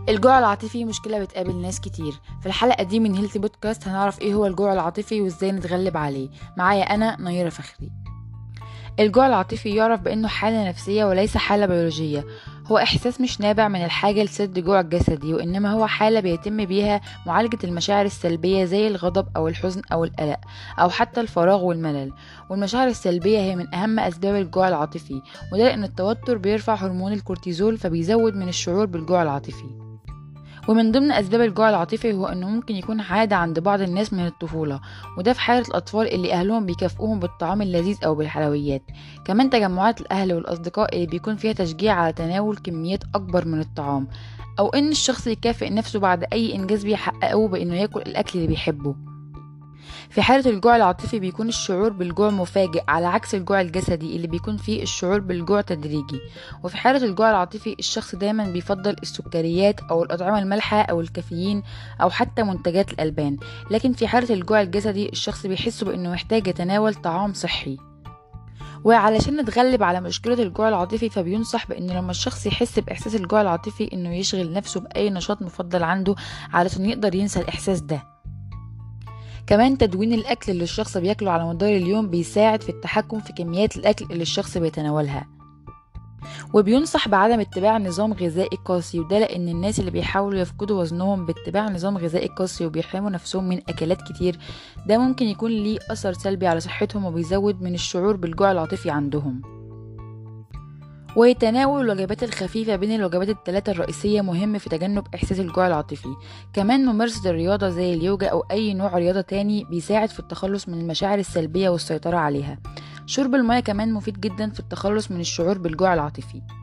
الجوع العاطفي مشكلة بتقابل ناس كتير في الحلقة دي من هيلثي بودكاست هنعرف ايه هو الجوع العاطفي وازاي نتغلب عليه معايا انا نيرة فخري الجوع العاطفي يعرف بانه حالة نفسية وليس حالة بيولوجية هو احساس مش نابع من الحاجة لسد جوع الجسدي وانما هو حالة بيتم بيها معالجة المشاعر السلبية زي الغضب او الحزن او القلق او حتى الفراغ والملل والمشاعر السلبية هي من اهم اسباب الجوع العاطفي وده لان التوتر بيرفع هرمون الكورتيزول فبيزود من الشعور بالجوع العاطفي ومن ضمن أسباب الجوع العاطفي هو إنه ممكن يكون عادة عند بعض الناس من الطفولة وده في حالة الأطفال اللي أهلهم بيكافئوهم بالطعام اللذيذ أو بالحلويات كمان تجمعات الأهل والأصدقاء اللي بيكون فيها تشجيع على تناول كميات أكبر من الطعام أو إن الشخص يكافئ نفسه بعد أي إنجاز بيحققه بإنه ياكل الأكل اللي بيحبه في حالة الجوع العاطفي بيكون الشعور بالجوع مفاجئ على عكس الجوع الجسدي اللي بيكون فيه الشعور بالجوع تدريجي وفي حالة الجوع العاطفي الشخص دايما بيفضل السكريات أو الأطعمة المالحة أو الكافيين أو حتى منتجات الألبان لكن في حالة الجوع الجسدي الشخص بيحس بأنه محتاج يتناول طعام صحي وعلشان نتغلب على مشكلة الجوع العاطفي فبينصح بأن لما الشخص يحس بإحساس الجوع العاطفي إنه يشغل نفسه بأي نشاط مفضل عنده علشان يقدر ينسى الإحساس ده كمان تدوين الأكل اللي الشخص بياكله على مدار اليوم بيساعد في التحكم في كميات الأكل اللي الشخص بيتناولها وبينصح بعدم اتباع نظام غذائي قاسي وده لأن الناس اللي بيحاولوا يفقدوا وزنهم باتباع نظام غذائي قاسي وبيحرموا نفسهم من أكلات كتير ده ممكن يكون ليه أثر سلبي على صحتهم وبيزود من الشعور بالجوع العاطفي عندهم وتناول الوجبات الخفيفة بين الوجبات الثلاثة الرئيسية مهم في تجنب إحساس الجوع العاطفي كمان ممارسة الرياضة زي اليوجا أو أي نوع رياضة تاني بيساعد في التخلص من المشاعر السلبية والسيطرة عليها شرب المياه كمان مفيد جدا في التخلص من الشعور بالجوع العاطفي